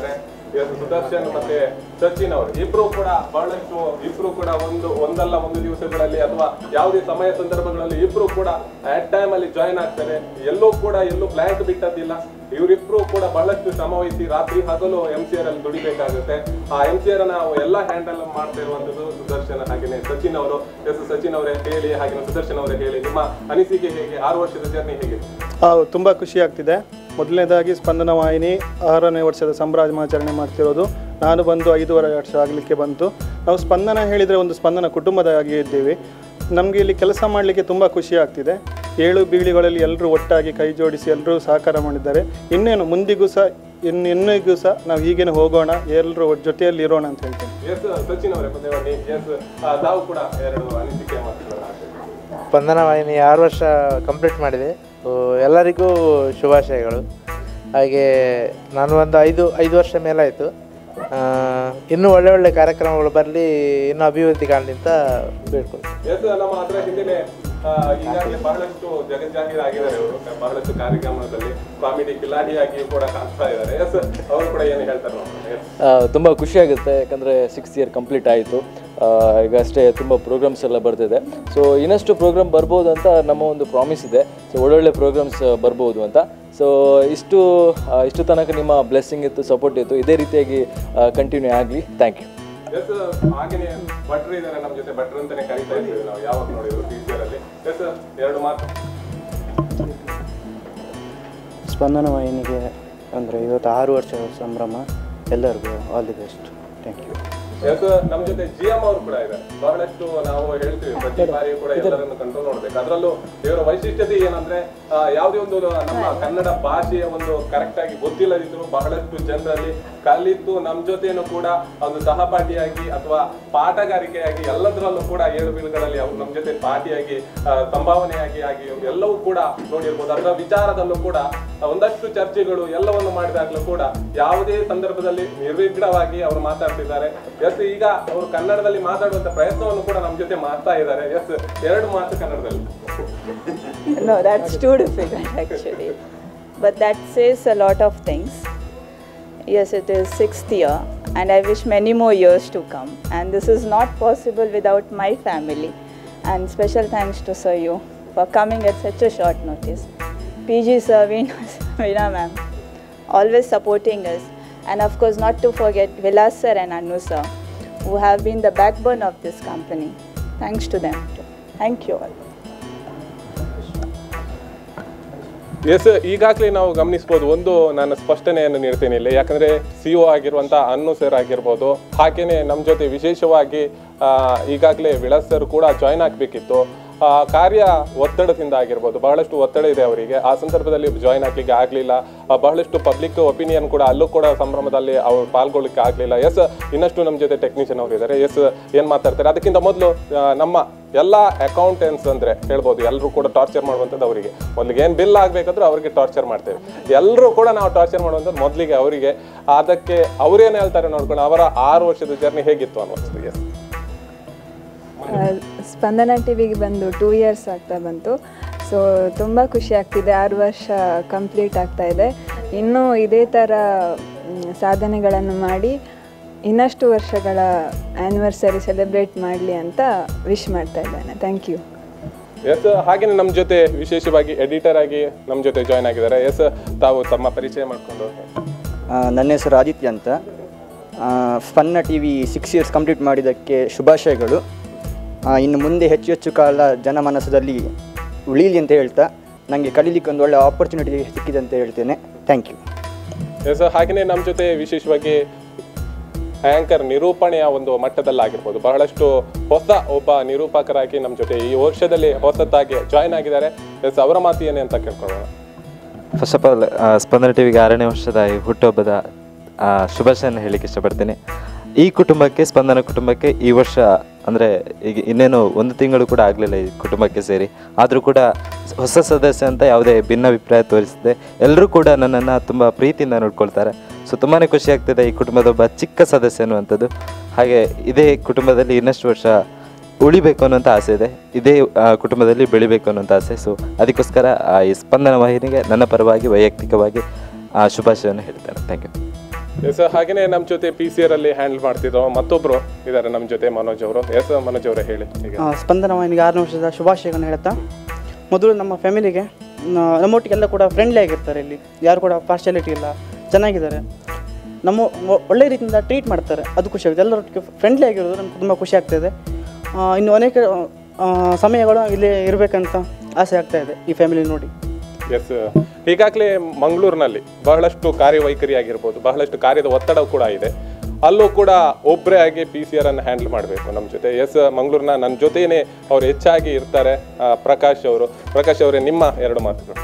ಎಸ್ ಸುದರ್ಶನ್ ಮತ್ತೆ ಸಚಿನ್ ಅವರು ಇಬ್ರು ಕೂಡ ಬಹಳಷ್ಟು ಇಬ್ರು ಕೂಡ ಒಂದು ಒಂದಲ್ಲ ಒಂದು ದಿವಸಗಳಲ್ಲಿ ಅಥವಾ ಯಾವುದೇ ಸಮಯ ಸಂದರ್ಭಗಳಲ್ಲಿ ಇಬ್ರು ಕೂಡ ಅಟ್ ಟೈಮ್ ಅಲ್ಲಿ ಜಾಯಿನ್ ಆಗ್ತಾರೆ ಎಲ್ಲೂ ಕೂಡ ಎಲ್ಲೂ ಬ್ಲ್ಯಾಂಕ್ ಬಿಟ್ಟದ್ದಿಲ್ಲ ಇವರಿಬ್ರು ಕೂಡ ಬಹಳಷ್ಟು ಶ್ರಮ ವಹಿಸಿ ರಾತ್ರಿ ಹಗಲು ಎಂ ಸಿ ಆರ್ ಅಲ್ಲಿ ದುಡಿಬೇಕಾಗುತ್ತೆ ಆ ಎಂ ಸಿ ಆರ್ ನಾವು ಎಲ್ಲ ಹ್ಯಾಂಡಲ್ ಮಾಡ್ತಾ ಇರುವಂತದ್ದು ಸುದರ್ಶನ್ ಹಾಗೇನೆ ಸಚಿನ್ ಅವರು ಎಸ್ ಸಚಿನ್ ಅವರೇ ಹೇಳಿ ಹಾಗೆ ಸುದರ್ಶನ್ ಅವರೇ ಹೇಳಿ ನಿಮ್ಮ ಅನಿಸಿಕೆ ಹೇಗೆ ಆರು ವರ್ಷದ ಜರ್ನಿ ಹೇಗೆ ಹೌದು ತುಂಬ ಖುಷಿ ಆಗ್ತಿದೆ ಮೊದಲನೇದಾಗಿ ಸ್ಪಂದನ ವಾಹಿನಿ ಆರನೇ ವರ್ಷದ ಸಂಭ್ರಮಾಚರಣೆ ಮಾಡ್ತಿರೋದು ನಾನು ಬಂದು ಐದೂವರೆ ವರ್ಷ ಆಗಲಿಕ್ಕೆ ಬಂತು ನಾವು ಸ್ಪಂದನ ಹೇಳಿದರೆ ಒಂದು ಸ್ಪಂದನ ಕುಟುಂಬದಾಗಿ ಇದ್ದೀವಿ ನಮಗೆ ಇಲ್ಲಿ ಕೆಲಸ ಮಾಡಲಿಕ್ಕೆ ತುಂಬ ಖುಷಿ ಆಗ್ತಿದೆ ಏಳು ಬೀಳಿಗಳಲ್ಲಿ ಎಲ್ಲರೂ ಒಟ್ಟಾಗಿ ಕೈ ಜೋಡಿಸಿ ಎಲ್ಲರೂ ಸಹಕಾರ ಮಾಡಿದ್ದಾರೆ ಇನ್ನೇನು ಮುಂದಿಗೂ ಸಹ ಇನ್ನು ಇನ್ನಿಗೂ ಸಹ ನಾವು ಹೀಗೇನೆ ಹೋಗೋಣ ಎಲ್ಲರೂ ಜೊತೆಯಲ್ಲಿ ಇರೋಣ ಅಂತ ಹೇಳ್ತೇನೆ ಎಸ್ ಸಚಿನ್ ಅವರೇ ಮುಂದೆ ಬನ್ನಿ ಎಸ್ ತಾವು ಕೂಡ ಎರಡು ಅನಿಸಿಕೆ ಮಾತನಾಡೋಣ ಸ್ಪಂದನ ವಾಹಿನಿ ಆರು ವರ್ಷ ಕಂಪ್ಲೀಟ್ ಮಾಡಿದೆ ಸೊ ಎಲ್ಲರಿಗೂ ಶುಭಾಶಯಗಳು ಹಾಗೆ ನಾನು ಒಂದು ಐದು ಐದು ವರ್ಷ ಮೇಲಾಯಿತು ಇನ್ನೂ ಒಳ್ಳೆ ಒಳ್ಳೆ ಕಾರ್ಯಕ್ರಮಗಳು ಬರಲಿ ಇನ್ನೂ ಅಭಿವೃದ್ಧಿ ಕಾಣಲಿ ಅಂತ ಬೇಡ್ಕೊಳ್ತೀನಿ ಎಸ್ ನಮ್ಮ ಹತ್ರ ಹಿಂದಿನೇ ಆ, ಈಗಾಗಲೇ ಬಹಳಷ್ಟು ಜಗಜ್ಜಾಹೀರ್ ಆಗಿದ್ದಾರೆ ಅವರು ಬಹಳಷ್ಟು ಕಾರ್ಯಕ್ರಮದಲ್ಲಿ ಕಾಮಿಡಿ ಕಿಲಾಡಿಯಾಗಿ ಕೂಡ ಕಾಣ್ತಾ ಇದ್ದಾರೆ ಎಸ್ ಅವರು ಕೂಡ ಏನು ಹೇಳ್ತಾರೆ ನೋಡೋಣ ಎಸ್ ತುಂಬ ಖುಷಿಯಾಗುತ್ತೆ ಯಾಕಂದರೆ ಸಿಕ್ಸ್ ಇಯರ್ ಕಂಪ್ಲೀಟ್ ಆಯಿತು ಈಗ ಅಷ್ಟೇ ತುಂಬ ಪ್ರೋಗ್ರಾಮ್ಸ್ ಎಲ್ಲ ಬರ್ತಿದೆ ಸೊ ಇನ್ನಷ್ಟು ಪ್ರೋಗ್ರಾಮ್ ಬರ್ಬೋದು ಅಂತ ನಮ್ಮ ಒಂದು ಪ್ರಾಮಿಸ್ ಇದೆ ಸೊ ಒಳ್ಳೊಳ್ಳೆ ಪ್ರೋಗ್ರಾಮ್ಸ್ ಬರ್ಬೋದು ಅಂತ ಸೊ ಇಷ್ಟು ಆ, ಇಷ್ಟು ತನಕ ನಿಮ್ಮ ಬ್ಲೆಸ್ಸಿಂಗ್ ಇತ್ತು ಸಪೋರ್ಟ್ ಇತ್ತು ಇದೇ ರೀತಿಯಾಗಿ ಕಂಟಿನ್ಯೂ ಆಗಲಿ ಥ್ಯಾಂಕ್ ಯು ಎಸ್ ಹಾಗೇನೆ ಭಟ್ರು ಇದ್ದಾರೆ ನಮ್ಮ ಜೊತೆ ಭಟ್ರು ಅಂತಾನೆ ಕರಿತಾ ಇದ್ದೀವಿ ನಾವು ಯಾವಾಗ ನೋಡಿದ್ರು ಟೀಚರ್ ಅಲ್ಲಿ ಎಸ್ ಎರಡು ಮಾತು ಸ್ಪಂದನ ವಾಹಿನಿಗೆ ಅಂದರೆ ಇವತ್ತು ಆರು ವರ್ಷ ಸಂಭ್ರಮ ಎಲ್ಲರಿಗೂ all the best thank you yes ನಮ್ಮ ಜೊತೆ ಜಿ ಎಂ ಅವರು ಕೂಡ ಇದೆ ಬಹಳಷ್ಟು ನಾವು ಹೇಳ್ತೀವಿ ಪ್ರತಿ ಬಾರಿ ಕೂಡ ಎಲ್ಲರನ್ನು ಕಂಟ್ರೋಲ್ ನೋಡ್ಬೇಕು ಅದರಲ್ಲೂ ಇವರ ವೈಶಿಷ್ಟ್ಯತೆ ಏನಂದ್ರೆ ಆ, ಯಾವುದೇ ಒಂದು ನಮ್ಮ ಕನ್ನಡ ಭಾಷೆಯ ಒಂದು ಕರೆಕ್ಟ್ ಆಗಿ ಗೊತ್ತಿಲ್ಲದಿದ್ರು ಬಹಳಷ್ಟು ಜನರಲ್ಲಿ ಕಲಿತು ನಮ್ಮ ಜೊತೆನೂ ಕೂಡ ಒಂದು ಸಹಪಾಠಿಯಾಗಿ ಅಥವಾ ಪಾಠಗಾರಿಕೆಯಾಗಿ ಎಲ್ಲದರಲ್ಲೂ ಕೂಡ ಏಳು ಬೀಳುಗಳಲ್ಲಿ ಅವರು ನಮ್ಮ ಜೊತೆ ಪಾಠಿಯಾಗಿ ಆ, ಸಂಭಾವನೆಯಾಗಿ ಆಗಿ ಎಲ್ಲವೂ ಕೂಡ ನೋಡಿರ್ಬೋದು ಅದರ ವಿಚಾರದಲ್ಲೂ ಕೂಡ ಒಂದಷ್ಟು ಚರ್ಚೆಗಳು ಎಲ್ಲವನ್ನು ಮಾಡಿದಾಗಲೂ ಕೂಡ ಯಾವುದೇ ಸಂದರ್ಭದಲ್ಲಿ ನಿರ್ವಿಘ್ನವಾಗಿ ಅವರು ಮಾತಾಡ್ತಿದ್ದಾರೆ ಎಸ್ ಈಗ ಅವರು ಕನ್ನಡದಲ್ಲಿ ಮಾತಾಡುವಂತ ಪ್ರಯತ್ನವನ್ನು ಕೂಡ ನಮ್ಮ ಜೊತೆ ಮಾಡ್ತಾ ಇದ್ದಾರೆ ಎಸ್ ಎರಡು ಮಾತು ಕನ್ನಡದಲ್ಲಿ No, that's too difficult actually. But that says a lot of things. Yes, it is sixth year, and I wish many more years to come. And this is not possible without my family. And special thanks to Sir you for coming at such a short notice. PG Sir, Veena, Veena ma'am, always supporting us. And of course, not to forget Vilas Sir and Anu Sir, who have been the backbone of this company. Thanks to them. Too. Thank you all. Yes ಈಗಾಗಲೇ ನಾವು ಗಮನಿಸ್ಬೋದು ಒಂದು ನಾನು ಸ್ಪಷ್ಟನೆಯನ್ನು ನೀಡ್ತೀನಿ ಇಲ್ಲಿ ಯಾಕಂದ್ರೆ C O ಆಗಿರುವಂಥ ಅನ್ನು sir ಆಗಿರ್ಬೋದು ಹಾಗೇನೆ ನಮ್ಮ ಜೊತೆ ವಿಶೇಷವಾಗಿ ಆ, ಈಗಾಗಲೇ ವಿಳಾಸ್ ಸರ್ ಕೂಡ ಜಾಯ್ನ್ ಆಗಬೇಕಿತ್ತು ಕಾರ್ಯ ಒತ್ತಡದಿಂದ ಆಗಿರ್ಬೋದು ಬಹಳಷ್ಟು ಒತ್ತಡ ಇದೆ ಅವರಿಗೆ ಆ ಸಂದರ್ಭದಲ್ಲಿ ಜಾಯ್ನ್ ಆಗ್ಲಿಕ್ಕೆ ಆಗಲಿಲ್ಲ ಬಹಳಷ್ಟು ಪಬ್ಲಿಕ್ ಒಪಿನಿಯನ್ ಕೂಡ ಅಲ್ಲೂ ಕೂಡ ಸಂಭ್ರಮದಲ್ಲಿ ಅವ್ರು ಪಾಲ್ಗೊಳ್ಳಿಕ್ಕೆ ಆಗಲಿಲ್ಲ ಎಸ್ ಇನ್ನಷ್ಟು ನಮ್ಮ ಜೊತೆ ಟೆಕ್ನಿಷಿಯನ್ ಅವರು ಇದ್ದಾರೆ ಎಸ್ ಏನು ಮಾತಾಡ್ತಾರೆ ಅದಕ್ಕಿಂತ ಮೊದಲು ನಮ್ಮ ಎಲ್ಲ ಅಕೌಂಟೆಂಟ್ಸ್ ಅಂದ್ರೆ ಹೇಳ್ಬೋದು ಎಲ್ಲರೂ ಕೂಡ ಟಾರ್ಚರ್ ಮಾಡುವಂಥದ್ದು ಅವರಿಗೆ ಮೊದಲಿಗೆ ಏನು ಬಿಲ್ ಆಗಬೇಕಾದ್ರೂ ಅವರಿಗೆ ಟಾರ್ಚರ್ ಮಾಡ್ತೇವೆ ಎಲ್ಲರೂ ಕೂಡ ನಾವು ಟಾರ್ಚರ್ ಮಾಡುವಂಥದ್ದು ಮೊದಲಿಗೆ ಅವರಿಗೆ ಅದಕ್ಕೆ ಅವ್ರೇನು ಹೇಳ್ತಾರೆ ನೋಡ್ಕೊಂಡು ಅವರ ಆರು ವರ್ಷದ ಜರ್ನಿ ಹೇಗಿತ್ತು ಅನ್ನೋದು ಎಸ್ ಆ, ಸ್ಪಂದನ ಟಿ ವಿಗೆ ಬಂದು ಟೂ ಇಯರ್ಸ್ ಆಗ್ತಾ ಬಂತು ಸೊ ತುಂಬ ಖುಷಿ ಆಗ್ತಿದೆ ಆರು ವರ್ಷ ಕಂಪ್ಲೀಟ್ ಆಗ್ತಾ ಇದೆ ಇನ್ನೂ ಇದೇ ಥರ ಮ್, ಸಾಧನೆಗಳನ್ನು ಮಾಡಿ ಇನ್ನಷ್ಟು ವರ್ಷಗಳ ಆ್ಯನಿವರ್ಸರಿ ಸೆಲೆಬ್ರೇಟ್ ಮಾಡಲಿ ಅಂತ ವಿಶ್ ಮಾಡ್ತಾ ಇದ್ದೇನೆ ಥ್ಯಾಂಕ್ ಯು ಎಸ್ ಹಾಗೇನೆ ನಮ್ಮ ಜೊತೆ ವಿಶೇಷವಾಗಿ ಎಡಿಟರ್ ಆಗಿ ನಮ್ಮ ಜೊತೆ ಜಾಯ್ನ್ ಆಗಿದ್ದಾರೆ ಎಸ್ ತಾವು ತಮ್ಮ ಪರಿಚಯ ಮಾಡಿಕೊಂಡು ಆ, ನನ್ನ ಹೆಸರು ಆದಿತ್ಯ ಅಂತ ಆ, ಫನ್ನ T V six years complete ಮಾಡಿದ್ದಕ್ಕೆ ಶುಭಾಶಯಗಳು ಆ, ಇನ್ನು ಮುಂದೆ ಹೆಚ್ಚು ಹೆಚ್ಚು ಕಾಲ ಜನಮನಸ್ಸದಲ್ಲಿ ಉಳೀಲಿ ಅಂತ ಹೇಳ್ತಾ ನನಗೆ ಕಲೀಲಿಕ್ಕೆ ಒಂದು ಒಳ್ಳೆ ಆಪರ್ಚುನಿಟಿ ಸಿಕ್ಕಿದೆ ಅಂತ ಹೇಳ್ತೇನೆ ಥ್ಯಾಂಕ್ ಯು ಎಸ್ ಹಾಗೆಯೇ ನಮ್ಮ ಜೊತೆ ವಿಶೇಷವಾಗಿ ಆಂಕರ್ ನಿರೂಪಣೆಯ ಒಂದು ಮಟ್ಟದಲ್ಲಾಗಿರ್ಬೋದು ಬಹಳಷ್ಟು ಹೊಸ ಒಬ್ಬ ನಿರೂಪಕರಾಗಿ ನಮ್ಮ ಜೊತೆ ಈ ವರ್ಷದಲ್ಲಿ ಹೊಸತಾಗಿ ಜಾಯ್ನ್ ಆಗಿದ್ದಾರೆ ಎಸ್ ಅವರ ಮಾತು ಏನೇ ಅಂತ ಕೇಳ್ಕೊಳ್ಳೋಣ ಫಸ್ಟ್ ಆಫ್ ಆಲ್ ಸ್ಪಂದನ ಟಿವಿಗೆ ಆರನೇ ವರ್ಷದ ಈ ಹುಟ್ಟುಹಬ್ಬದ ಆ, ಶುಭಾಶಯನ ಹೇಳಲಿಕ್ಕೆ ಇಷ್ಟಪಡ್ತೀನಿ ಈ ಕುಟುಂಬಕ್ಕೆ ಸ್ಪಂದನ ಕುಟುಂಬಕ್ಕೆ ಈ ವರ್ಷ ಅಂದರೆ ಈಗ ಇನ್ನೇನು ಒಂದು ತಿಂಗಳು ಕೂಡ ಆಗಲಿಲ್ಲ ಈ ಕುಟುಂಬಕ್ಕೆ ಸೇರಿ ಆದರೂ ಕೂಡ ಹೊಸ ಸದಸ್ಯ ಅಂತ ಯಾವುದೇ ಭಿನ್ನಾಭಿಪ್ರಾಯ ತೋರಿಸಿದೆ ಎಲ್ಲರೂ ಕೂಡ ನನ್ನನ್ನು ತುಂಬ ಪ್ರೀತಿಯಿಂದ ನೋಡ್ಕೊಳ್ತಾರೆ ಸೊ ತುಂಬಾ ಖುಷಿ ಆಗ್ತಿದೆ ಈ ಕುಟುಂಬದ ಒಬ್ಬ ಚಿಕ್ಕ ಸದಸ್ಯ ಅನ್ನುವಂಥದ್ದು ಹಾಗೆ ಇದೇ ಕುಟುಂಬದಲ್ಲಿ ಇನ್ನಷ್ಟು ವರ್ಷ ಉಳಿಬೇಕು ಅನ್ನೋಂಥ ಆಸೆ ಇದೆ ಇದೇ ಆ, ಕುಟುಂಬದಲ್ಲಿ ಬೆಳಿಬೇಕು ಅನ್ನೋಂಥ ಆಸೆ ಸೊ ಅದಕ್ಕೋಸ್ಕರ ಆ, ಈ ಸ್ಪಂದನ ವಾಹಿನಿಗೆ ನನ್ನ ಪರವಾಗಿ ವೈಯಕ್ತಿಕವಾಗಿ ಆ, ಶುಭಾಶಯವನ್ನು ಹೇಳ್ತೇನೆ ಥ್ಯಾಂಕ್ ಯು ಎಸ್ ಹಾಗೇನೆ ನಮ್ಮ ಜೊತೆ ಪಿ ಸಿ ಆರ್ ಅಲ್ಲಿ ಹ್ಯಾಂಡಲ್ ಮಾಡ್ತಿರೋ ಮತ್ತೊಬ್ರು ಇದ್ದಾರೆ ನಮ್ಮ ಜೊತೆ ಮನೋಜ್ ಅವರು ಎಸ್ ಮನೋಜ್ ಅವರೇ ಹೇಳಿ ಈಗ ಆ, ಸ್ಪಂದನ ವಾಹಿನಿಗೆ ಆರನೇ ವರ್ಷದ ಶುಭಾಶಯಗಳನ್ನು ಹೇಳ್ತಾ ಮೊದಲು ನಮ್ಮ ಫ್ಯಾಮಿಲಿಗೆ ನ- ನಮ್ಮೊಟ್ಟಿಗೆಲ್ಲ ಕೂಡ ಫ್ರೆಂಡ್ಲಿ ಆಗಿರ್ತಾರೆ ಇಲ್ಲಿ ಯಾರು ಕೂಡ ಪಾರ್ಶಾಲಿಟಿ ಇಲ್ಲ ಚೆನ್ನಾಗಿದ್ದಾರೆ ನಮ್ಮ ಒ- ಒಳ್ಳೆ ರೀತಿಯಿಂದ ಟ್ರೀಟ್ ಮಾಡ್ತಾರೆ ಅದು ಖುಷಿ ಆಗುತ್ತೆ ಎಲ್ಲರೊಟ್ಟಿಗೆ ಫ್ರೆಂಡ್ಲಿ ಆಗಿರೋದು ನಮ್ಗೆ ತುಂಬ ಖುಷಿ ಆಗ್ತಾಯಿದೆ ಇನ್ನು ಅನೇಕ ಆ, ಸಮಯಗಳು ಇಲ್ಲಿ ಇರಬೇಕಂತ ಆಸೆ ಆಗ್ತಾ ಇದೆ ಈ ಫ್ಯಾಮಿಲಿ ನೋಡಿ ಎಸ್ ಈಗಾಗಲೇ ಮಂಗಳೂರಿನಲ್ಲಿ ಬಹಳಷ್ಟು ಕಾರ್ಯವೈಖರಿ ಆಗಿರ್ಬೋದು ಬಹಳಷ್ಟು ಕಾರ್ಯದ ಒತ್ತಡ ಕೂಡ ಇದೆ ಅಲ್ಲೂ ಕೂಡ ಒಬ್ಬರೇ ಆಗಿ ಪಿ ಸಿ ಆರ್ ಅನ್ನು ಹ್ಯಾಂಡಲ್ ಮಾಡಬೇಕು ನಮ್ಮ ಜೊತೆ ಎಸ್ ಮಂಗಳೂರಿನ ನನ್ನ ಜೊತೆನೇ ಅವ್ರು ಹೆಚ್ಚಾಗಿ ಇರ್ತಾರೆ ಆ, ಪ್ರಕಾಶ್ ಅವರು ಪ್ರಕಾಶ್ ಅವರೇ ನಿಮ್ಮ ಎರಡು ಮಾತುಗಳು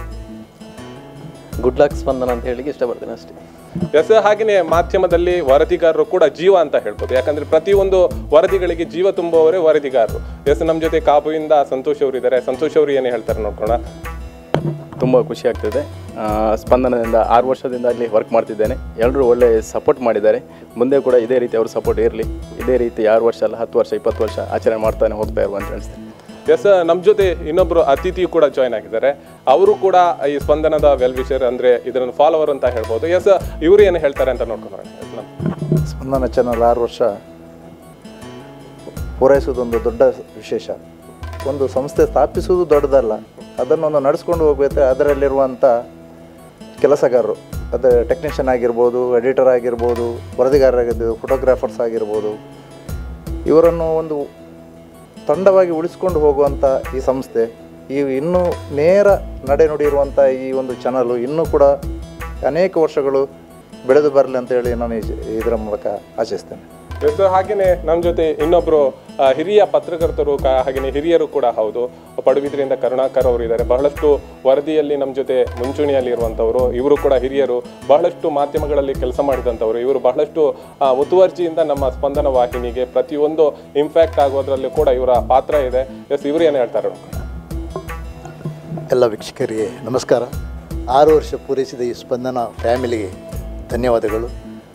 ಗುಡ್ ಲಕ್ ಸ್ಪಂದನ ಅಂತ ಹೇಳಿ ಇಷ್ಟಪಡ್ತೇನೆ ಅಷ್ಟೇ ಎಸ್ ಹಾಗೆಯೇ ಮಾಧ್ಯಮದಲ್ಲಿ ವರದಿಗಾರರು ಕೂಡ ಜೀವ ಅಂತ ಹೇಳ್ಬೋದು ಯಾಕಂದ್ರೆ ಪ್ರತಿಯೊಂದು ವರದಿಗಳಿಗೆ ಜೀವ ತುಂಬುವವರೇ ವರದಿಗಾರರು ಎಸ್ ನಮ್ಮ ಜೊತೆ ಕಾಬುವಿಂದ ಸಂತೋಷ್ ಅವರು ಇದ್ದಾರೆ ಸಂತೋಷ್ ಅವರು ಏನು ಹೇಳ್ತಾರೆ ನೋಡ್ಕೋಣ ತುಂಬ ಖುಷಿ ಆಗ್ತಿದೆ ಆ, ಸ್ಪಂದನದಿಂದ ಆರು ವರ್ಷದಿಂದ ಅಲ್ಲಿ ವರ್ಕ್ ಮಾಡ್ತಿದ್ದೇನೆ ಎಲ್ಲರೂ ಒಳ್ಳೆ ಸಪೋರ್ಟ್ ಮಾಡಿದ್ದಾರೆ ಮುಂದೆ ಕೂಡ ಇದೇ ರೀತಿ ಅವ್ರ ಸಪೋರ್ಟ್ ಇರಲಿ ಇದೇ ರೀತಿ ಆರು ವರ್ಷ ಅಲ್ಲ ಹತ್ತು ವರ್ಷ ಇಪ್ಪತ್ತು ವರ್ಷ ಆಚರಣೆ ಮಾಡ್ತಾನೆ ಹೋಗ್ತಾ ಇರುವ ಅಂತ ಅನಿಸ್ತೇನೆ ಎಸ್ ನಮ್ಮ ಜೊತೆ ಇನ್ನೊಬ್ರು ಅತಿಥಿಯು ಕೂಡ ಜಾಯ್ನ್ ಆಗಿದ್ದಾರೆ ಅವರು ಕೂಡ ಈ ಸ್ಪಂದನದ ವೆಲ್ ವಿಷರ್ ಅಂದ್ರೆ ಇದನ್ನು ಫಾಲೋವರ್ ಅಂತ ಹೇಳ್ಬೋದು ಎಸ್ ಇವರು ಏನು ಹೇಳ್ತಾರೆ ಅಂತ ನೋಡ್ಕೊಂಡು ಸ್ಪಂದನ ಚಾನಲ್ ಆರು ವರ್ಷ ಪೂರೈಸುವುದೊಂದು ದೊಡ್ಡ ವಿಶೇಷ ಒಂದು ಸಂಸ್ಥೆ ಸ್ಥಾಪಿಸುವುದು ದೊಡ್ಡದಲ್ಲ ಅದನ್ನೊಂದು ನಡೆಸ್ಕೊಂಡು ಹೋಗ್ಬೇಕಾದ್ರೆ ಅದರಲ್ಲಿರುವಂಥ ಕೆಲಸಗಾರರು ಅದು ಟೆಕ್ನಿಷಿಯನ್ ಆಗಿರ್ಬೋದು ಎಡಿಟರ್ ಆಗಿರ್ಬೋದು ವರದಿಗಾರರಾಗಿರ್ಬೋದು ಫೋಟೋಗ್ರಾಫರ್ಸ್ ಆಗಿರ್ಬೋದು ಇವರನ್ನು ಒಂದು ತಂಡವಾಗಿ ಉಳಿಸ್ಕೊಂಡು ಹೋಗುವಂಥ ಈ ಸಂಸ್ಥೆ ಈ ಇನ್ನೂ ನೇರ ನಡೆನುಡಿ ಇರುವಂಥ ಈ ಒಂದು ಚಾನಲು ಇನ್ನೂ ಕೂಡ ಅನೇಕ ವರ್ಷಗಳು ಬೆಳೆದು ಬರಲಿ ಅಂತ ಹೇಳಿ ನಾನು ಈ- ಇದರ ಮೂಲಕ ಆಶಿಸ್ತೇನೆ ಎಸ್ ಹಾಗೇನೆ ನಮ್ಮ ಜೊತೆ ಇನ್ನೊಬ್ರು ಆ, ಹಿರಿಯ ಪತ್ರಕರ್ತರು ಕ- ಹಾಗೇನೆ ಹಿರಿಯರು ಕೂಡ ಹೌದು ಪಡುಬಿದ್ರಿಯಿಂದ ಕರುಣಾಕರ್ ಅವರು ಇದ್ದಾರೆ ಬಹಳಷ್ಟು ವರದಿಯಲ್ಲಿ ನಮ್ಮ ಜೊತೆ ಮುಂಚೂಣಿಯಲ್ಲಿ ಇರುವಂಥವ್ರು ಇವರು ಕೂಡ ಹಿರಿಯರು ಬಹಳಷ್ಟು ಮಾಧ್ಯಮಗಳಲ್ಲಿ ಕೆಲಸ ಮಾಡಿದಂಥವ್ರು ಇವರು ಬಹಳಷ್ಟು ಆ, ಮುತುವರ್ಜಿಯಿಂದ ನಮ್ಮ ಸ್ಪಂದನ ವಾಹಿನಿಗೆ ಪ್ರತಿಯೊಂದು ಇಂಪ್ಯಾಕ್ಟ್ ಆಗೋದ್ರಲ್ಲಿ ಕೂಡ ಇವರ ಪಾತ್ರ ಇದೆ ಎಸ್ ಇವರು ಏನು ಹೇಳ್ತಾರೆ ಎಲ್ಲ ವೀಕ್ಷಕರಿಗೆ ನಮಸ್ಕಾರ ಆರು ವರ್ಷ ಪೂರೈಸಿದ ಈ ಸ್ಪಂದನ ಫ್ಯಾಮಿಲಿಗೆ ಧನ್ಯವಾದಗಳು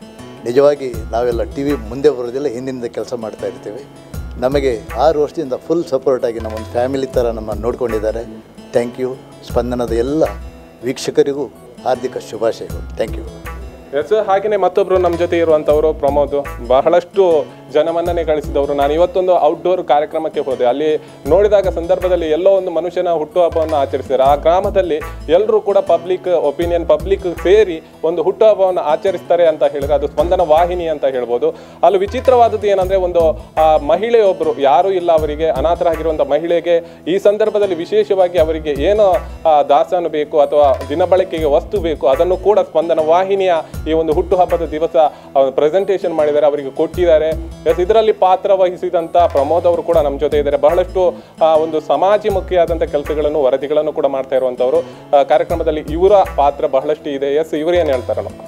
ನಿಜವಾಗಿ ನಾವೆಲ್ಲ ಟಿ ವಿ ಮುಂದೆ ಬರೋದಿಲ್ಲ ಹಿಂದಿನಿಂದ ಕೆಲಸ ಮಾಡ್ತಾ ಇರ್ತೀವಿ ನಮಗೆ ಆರು ವರ್ಷದಿಂದ ಫುಲ್ ಸಪೋರ್ಟಾಗಿ ನಮ್ಮ ಒಂದು ಫ್ಯಾಮಿಲಿ ಥರ ನಮ್ಮನ್ನು ನೋಡ್ಕೊಂಡಿದ್ದಾರೆ ಥ್ಯಾಂಕ್ ಯು ಸ್ಪಂದನದ ಎಲ್ಲ ವೀಕ್ಷಕರಿಗೂ ಹಾರ್ದಿಕ ಶುಭಾಶಯಗಳು ಥ್ಯಾಂಕ್ ಯು ಎಸ್ ಹಾಗೆಯೇ ಮತ್ತೊಬ್ರು ನಮ್ಮ ಜೊತೆ ಇರುವಂಥವ್ರು ಪ್ರಮೋದ್ ಬಹಳಷ್ಟು ಜನಮನ್ನಣೆ ಗಳಿಸಿದವರು ನಾನು ಇವತ್ತೊಂದು ಔಟ್ಡೋರ್ ಕಾರ್ಯಕ್ರಮಕ್ಕೆ ಹೋದೆ ಅಲ್ಲಿ ನೋಡಿದಾಗ ಸಂದರ್ಭದಲ್ಲಿ ಎಲ್ಲೋ ಒಂದು ಮನುಷ್ಯನ ಹುಟ್ಟುಹಬ್ಬವನ್ನು ಆಚರಿಸಿದ್ದಾರೆ ಆ ಗ್ರಾಮದಲ್ಲಿ ಎಲ್ಲರೂ ಕೂಡ ಪಬ್ಲಿಕ್ ಒಪಿನಿಯನ್ ಪಬ್ಲಿಕ್ ಸೇರಿ ಒಂದು ಹುಟ್ಟುಹಬ್ಬವನ್ನು ಆಚರಿಸ್ತಾರೆ ಅಂತ ಹೇಳಿದ್ರೆ ಅದು ಸ್ಪಂದನ ವಾಹಿನಿ ಅಂತ ಹೇಳ್ಬೋದು ಅಲ್ಲಿ ವಿಚಿತ್ರವಾದದ್ದು ಏನಂದ್ರೆ ಒಂದು ಆ, ಮಹಿಳೆಯೊಬ್ಬರು ಯಾರೂ ಇಲ್ಲ ಅವರಿಗೆ ಅನಾಥರಾಗಿರುವಂಥ ಮಹಿಳೆಗೆ ಈ ಸಂದರ್ಭದಲ್ಲಿ ವಿಶೇಷವಾಗಿ ಅವರಿಗೆ ಏನು ಆ, ದಾಸನು ಬೇಕು ಅಥವಾ ದಿನಬಳಕೆಗೆ ವಸ್ತು ಬೇಕು ಅದನ್ನು ಕೂಡ ಸ್ಪಂದನ ವಾಹಿನಿಯ ಈ ಒಂದು ಹುಟ್ಟುಹಬ್ಬದ ದಿವಸ ಪ್ರೆಸೆಂಟೇಷನ್ ಮಾಡಿದ್ದಾರೆ ಅವರಿಗೆ ಕೊಟ್ಟಿದ್ದಾರೆ ಎಸ್ ಇದರಲ್ಲಿ ಪಾತ್ರ ವಹಿಸಿದಂಥ ಪ್ರಮೋದ್ ಅವರು ಕೂಡ ನಮ್ಮ ಜೊತೆ ಇದ್ದಾರೆ ಬಹಳಷ್ಟು ಆ, ಒಂದು ಸಮಾಜಮುಖಿಯಾದಂಥ ಕೆಲಸಗಳನ್ನು ವರದಿಗಳನ್ನು ಕೂಡ ಮಾಡ್ತಾ ಇರುವಂಥವ್ರು ಆ, ಕಾರ್ಯಕ್ರಮದಲ್ಲಿ ಇವರ ಪಾತ್ರ ಬಹಳಷ್ಟು ಇದೆ ಎಸ್ ಇವರು ಏನು ಹೇಳ್ತಾರೆ ನಮ್ಮ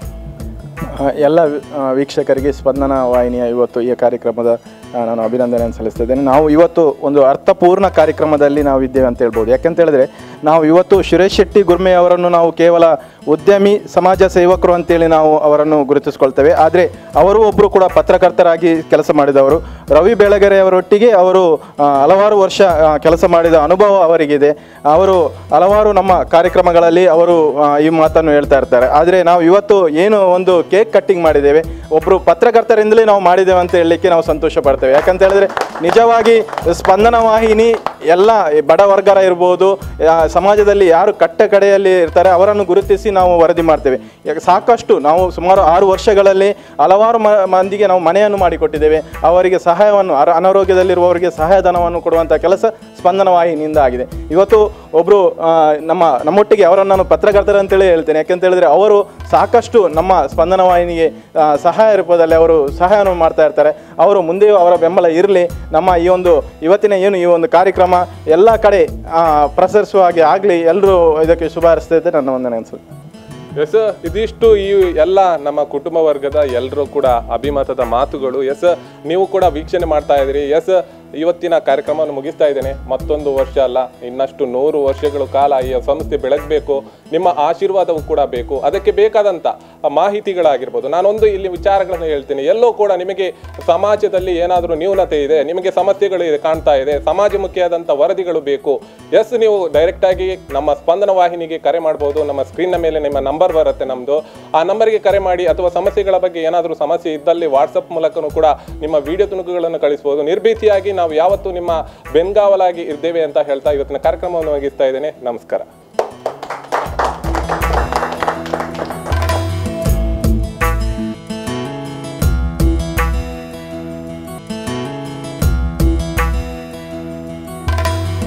ಆ, ಎಲ್ಲ ವಿ- ಆ, ವೀಕ್ಷಕರಿಗೆ ಸ್ಪಂದನ ವಾಹಿನಿಯ ಇವತ್ತು ಈ ಕಾರ್ಯಕ್ರಮದ ಆ, ನಾನು ಅಭಿನಂದನೆಯನ್ನು ಸಲ್ಲಿಸ್ತಿದ್ದೇನೆ ನಾವು ಇವತ್ತು ಒಂದು ಅರ್ಥಪೂರ್ಣ ಕಾರ್ಯಕ್ರಮದಲ್ಲಿ ನಾವು ಇದ್ದೇವೆ ಅಂತ ಹೇಳ್ಬೋದು ಯಾಕಂತ ಹೇಳಿದ್ರೆ ನಾವು ಇವತ್ತು ಸುರೇಶ್ ಶೆಟ್ಟಿ ಗುರ್ಮೆ ಅವರನ್ನು ನಾವು ಕೇವಲ ಉದ್ಯಮಿ ಸಮಾಜ ಸೇವಕರು ಅಂತೇಳಿ ನಾವು ಅವರನ್ನು ಗುರುತಿಸ್ಕೊಳ್ತೇವೆ ಆದರೆ ಅವರು ಒಬ್ಬರು ಕೂಡ ಪತ್ರಕರ್ತರಾಗಿ ಕೆಲಸ ಮಾಡಿದವರು ರವಿ ಬೆಳಗೆರೆ ಅವರೊಟ್ಟಿಗೆ ಅವರು ಆ, ಹಲವಾರು ವರ್ಷ ಆ, ಕೆಲಸ ಮಾಡಿದ ಅನುಭವ ಅವರಿಗಿದೆ ಅವರು ಹಲವಾರು ನಮ್ಮ ಕಾರ್ಯಕ್ರಮಗಳಲ್ಲಿ ಅವರು ಆ, ಈ ಮಾತನ್ನು ಹೇಳ್ತಾ ಇರ್ತಾರೆ ಆದರೆ ನಾವು ಇವತ್ತು ಏನು ಒಂದು ಕೇಕ್ ಕಟ್ಟಿಂಗ್ ಮಾಡಿದ್ದೇವೆ ಒಬ್ಬರು ಪತ್ರಕರ್ತರಿಂದಲೇ ನಾವು ಮಾಡಿದ್ದೇವೆ ಅಂತ ಹೇಳಲಿಕ್ಕೆ ನಾವು ಸಂತೋಷ ಪಡ್ತೇವೆ ಯಾಕಂತ ಹೇಳಿದ್ರೆ ನಿಜವಾಗಿ ಸ್ಪಂದನ ವಾಹಿನಿ ಎಲ್ಲ ಬಡ ವರ್ಗರ ಇರ್ಬೋದು ಆ, ಸಮಾಜದಲ್ಲಿ ಯಾರು ಕಟ್ಟ ಕಡೆಯಲ್ಲಿ ಇರ್ತಾರೆ ಅವರನ್ನು ಗುರುತಿಸಿ ನಾವು ವರದಿ ಮಾಡ್ತೇವೆ ಯಾಕೆ ಸಾಕಷ್ಟು ನಾವು ಸುಮಾರು ಆರು ವರ್ಷಗಳಲ್ಲಿ ಹಲವಾರು ಮ- ಮಂದಿಗೆ ನಾವು ಮನೆಯನ್ನು ಮಾಡಿಕೊಟ್ಟಿದ್ದೇವೆ ಅವರಿಗೆ ಸಹಾಯವನ್ನು ಅರ- ಅನಾರೋಗ್ಯದಲ್ಲಿರುವವರಿಗೆ ಸಹಾಯಧನವನ್ನು ಕೊಡುವಂಥ ಕೆಲಸ ಸ್ಪಂದನ ವಾಹಿನಿಯಿಂದ ಆಗಿದೆ ಇವತ್ತು ಒಬ್ಬರು ನಮ್ಮ ನಮ್ಮೊಟ್ಟಿಗೆ ಅವರನ್ನು ನಾನು ಪತ್ರಕರ್ತರ ಅಂತೇಳಿ ಹೇಳ್ತೇನೆ ಯಾಕೆಂತ ಹೇಳಿದ್ರೆ ಅವರು ಸಾಕಷ್ಟು ನಮ್ಮ ಸ್ಪಂದನ ವಾಹಿನಿಗೆ ಆ, ಸಹಾಯ ರೂಪದಲ್ಲಿ ಅವರು ಸಹಾಯವನ್ನು ಮಾಡ್ತಾ ಇರ್ತಾರೆ ಅವರು ಮುಂದೆಯೂ ಅವರ ಬೆಂಬಲ ಇರಲಿ ನಮ್ಮ ಈ ಒಂದು ಇವತ್ತಿನ ಏನು ಈ ಒಂದು ಕಾರ್ಯಕ್ರಮ ಎಲ್ಲ ಕಡೆ ಆ, ಪ್ರಸರಿಸುವ ಹಾಗೆ ಆಗಲಿ ಎಲ್ಲರೂ ಇದಕ್ಕೆ ಶುಭ ಹಾರೈಸ್ತಾ ನನ್ನ ಒಂದನೇ ಅನ್ಸುತ್ತೆ ಎಸ್ ಇದಿಷ್ಟು ಈ ಎಲ್ಲ ನಮ್ಮ ಕುಟುಂಬ ವರ್ಗದ ಎಲ್ಲರೂ ಕೂಡ ಅಭಿಮತದ ಮಾತುಗಳು ಎಸ್ ನೀವು ಕೂಡ ವೀಕ್ಷಣೆ ಮಾಡ್ತಾ ಇದ್ದೀರಿ ಎಸ್ ಇವತ್ತಿನ ಕಾರ್ಯಕ್ರಮವನ್ನು ಮುಗಿಸ್ತಾ ಇದ್ದೇನೆ ಮತ್ತೊಂದು ವರ್ಷ ಅಲ್ಲ ಇನ್ನಷ್ಟು ನೂರು ವರ್ಷಗಳ ಕಾಲ ಈ ಸಂಸ್ಥೆ ಬೆಳಗಬೇಕು ನಿಮ್ಮ ಆಶೀರ್ವಾದವೂ ಕೂಡ ಬೇಕು ಅದಕ್ಕೆ ಬೇಕಾದಂಥ ಮಾಹಿತಿಗಳಾಗಿರ್ಬೋದು ನಾನೊಂದು ಇಲ್ಲಿ ವಿಚಾರಗಳನ್ನು ಹೇಳ್ತೀನಿ ಎಲ್ಲೋ ಕೂಡ ನಿಮಗೆ ಸಮಾಜದಲ್ಲಿ ಏನಾದರೂ ನ್ಯೂನತೆ ಇದೆ ನಿಮಗೆ ಸಮಸ್ಯೆಗಳು ಇದೆ ಕಾಣ್ತಾ ಇದೆ ಸಮಾಜಮುಖಿಯಾದಂಥ ವರದಿಗಳು ಬೇಕು ಎಸ್ ನೀವು ಡೈರೆಕ್ಟಾಗಿ ನಮ್ಮ ಸ್ಪಂದನ ವಾಹಿನಿಗೆ ಕರೆ ಮಾಡ್ಬೋದು ನಮ್ಮ ಸ್ಕ್ರೀನ್ನ ಮೇಲೆ ನಿಮ್ಮ ನಂಬರ್ ಬರುತ್ತೆ ನಮ್ಮದು ಆ ನಂಬರ್ಗೆ ಕರೆ ಮಾಡಿ ಅಥವಾ ಸಮಸ್ಯೆಗಳ ಬಗ್ಗೆ ಏನಾದರೂ ಸಮಸ್ಯೆ ಇದ್ದಲ್ಲಿ ವಾಟ್ಸಪ್ ಮೂಲಕನೂ ಕೂಡ ನಿಮ್ಮ ವಿಡಿಯೋ ತುಣುಕುಗಳನ್ನು ಕಳಿಸ್ಬೋದು ನಿರ್ಭೀತಿಯಾಗಿ ನಾವು ಯಾವತ್ತೂ ನಿಮ್ಮ ಬೆಂಗಾವಲಾಗಿ ಇದ್ದೇವೆ ಅಂತ ಹೇಳ್ತಾ ಇವತ್ತಿನ ಕಾರ್ಯಕ್ರಮವನ್ನು ಮುಗಿಸ್ತಾ ಇದ್ದೇನೆ ನಮಸ್ಕಾರ